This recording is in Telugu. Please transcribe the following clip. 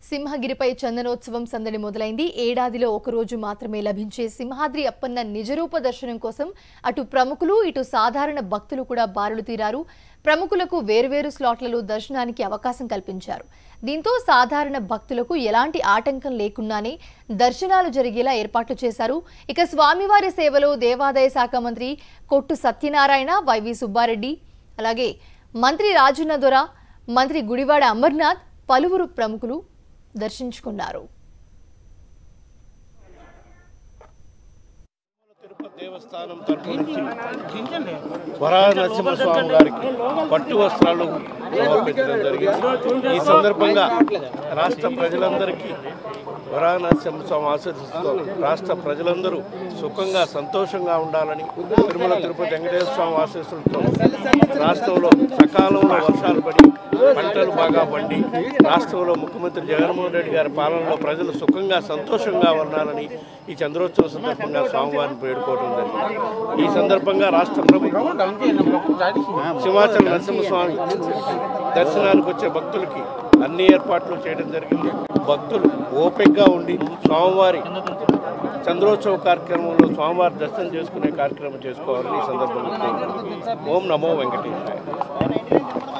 సింహగిరిపై చందనోత్సవం సందడి మొదలైంది ఏడాదిలో ఒక రోజు మాత్రమే లభించే సింహాద్రి అప్పన్న నిజరూప దర్శనం కోసం అటు ప్రముఖులు ఇటు సాధారణ భక్తులు కూడా బారులు తీరారు ప్రముఖులకు వేర్వేరు స్లాట్లలో దర్శనానికి అవకాశం కల్పించారు దీంతో సాధారణ భక్తులకు ఎలాంటి ఆటంకం లేకుండానే దర్శనాలు జరిగేలా ఏర్పాట్లు చేశారు ఇక స్వామివారి సేవలో దేవాదాయ శాఖ మంత్రి కొట్టు సత్యనారాయణ వైవి సుబ్బారెడ్డి అలాగే మంత్రి రాజన్న దొర మంత్రి గుడివాడ అమర్నాథ్ పలువురు ప్రముఖులు దర్శించుకున్నారు తిరుపతి దేవస్థానం తరపు నుంచి వరాహ నరసింహస్వామి గారికి పట్టు వస్త్రాలు సమర్పించడం జరిగింది ఈ సందర్భంగా రాష్ట్ర ప్రజలందరికీ వరాహ నరసింహస్వామి ఆశీస్సుతో రాష్ట్ర ప్రజలందరూ సుఖంగా సంతోషంగా ఉండాలని తిరుమల తిరుపతి వెంకటేశ్వర స్వామి ఆశీస్సులతో రాష్ట్రంలో సకాలంలో వర్షాలు పడి పంటలు బాగా పండి రాష్ట్రంలో ముఖ్యమంత్రి జగన్మోహన్ రెడ్డి గారి పాలనలో ప్రజలు సుఖంగా సంతోషంగా ఉండాలని ఈ చంద్రోత్సవ సందర్భంగా స్వామివారిని వేడుకోవడం జరిగింది ఈ సందర్భంగా రాష్ట్ర ప్రభుత్వం సింహాచల నరసింహస్వామి దర్శనానికి వచ్చే భక్తులకి అన్ని ఏర్పాట్లు చేయడం జరిగింది భక్తులు ఓపికగా ఉండి స్వామివారి చంద్రోత్సవ కార్యక్రమంలో స్వామివారి దర్శనం చేసుకునే కార్యక్రమం చేసుకోవాలని ఈ సందర్భంగా కోరుకుంటున్నాను. ఓం నమో వెంకటేశ్వర